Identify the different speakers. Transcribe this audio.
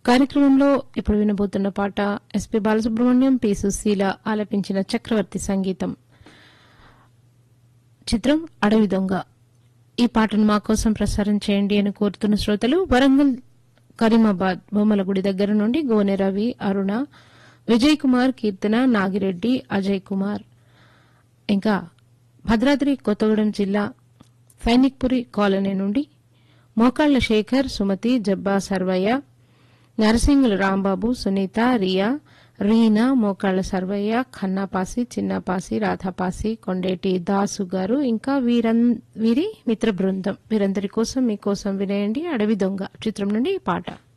Speaker 1: కార్యక్రమంలో ఇప్పుడు వినబోతున్న పాట ఎస్పి బాలసుబ్రహ్మణ్యం పి సుశీల ఆలపించిన చక్రవర్తి సంగీతం చిత్రం అడవి దొంగ ఈ పాటను మా కోసం ప్రసారం చేయండి అని కోరుతున్న శ్రోతలు వరంగల్ కరీమాబాద్ బొమ్మలగుడి దగ్గర నుండి గోనె రవి అరుణ విజయ్ కుమార్ కీర్తన నాగిరెడ్డి అజయ్ కుమార్ ఇంకా భద్రాద్రి కొత్తగూడెం జిల్లా సైనిక్పురి కాలనీ నుండి మోకాళ్ల శేఖర్ సుమతి జబ్బా సర్వయ్య నరసింగుల రాంబాబు సునీత రియా రీనా మోకాళ్ల సర్వయ్య ఖన్నాపాసి చిన్నపాసి రాధాపాసి కొండేటి దాసు గారు ఇంకా వీరన్ వీరి మిత్ర బృందం వీరందరి కోసం మీకోసం వినేయండి అడవి దొంగ చిత్రం నుండి ఈ పాట